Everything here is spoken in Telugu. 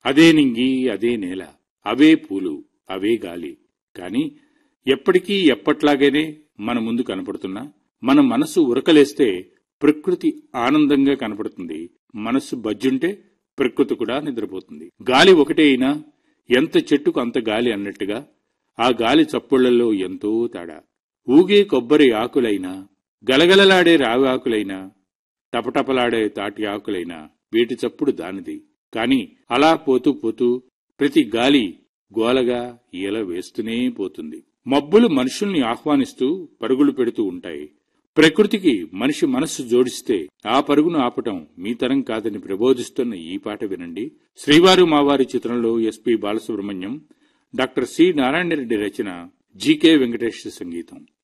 అదే నింగి అదే నేల అవే పూలు అవే గాలి కాని ఎప్పటికీ ఎప్పట్లాగేనే మన ముందు కనపడుతున్నా మన మనసు ఉరకలేస్తే ప్రకృతి ఆనందంగా కనపడుతుంది మనస్సు బజ్జుంటే ప్రకృతి కూడా నిద్రపోతుంది గాలి ఒకటే అయినా ఎంత చెట్టుకు అంత గాలి అన్నట్టుగా ఆ గాలి చప్పుళ్లలో ఎంతో తేడా ఊగే కొబ్బరి ఆకులైనా గలగలలాడే రావి ఆకులైనా టపటపలాడే తాటి ఆకులైనా వీటి చప్పుడు దానిది కాని అలా పోతూ పోతూ ప్రతి గాలి గోలగా ఈల వేస్తూనే పోతుంది మబ్బులు మనుషుల్ని ఆహ్వానిస్తూ పరుగులు పెడుతూ ఉంటాయి ప్రకృతికి మనిషి మనస్సు జోడిస్తే ఆ పరుగును ఆపటం మీ తరం కాదని ప్రబోధిస్తున్న ఈ పాట వినండి శ్రీవారు మావారి చిత్రంలో S P Balasubrahmanyam doctor C Narayana Reddy రచన జీకే వెంకటేష్ సంగీతం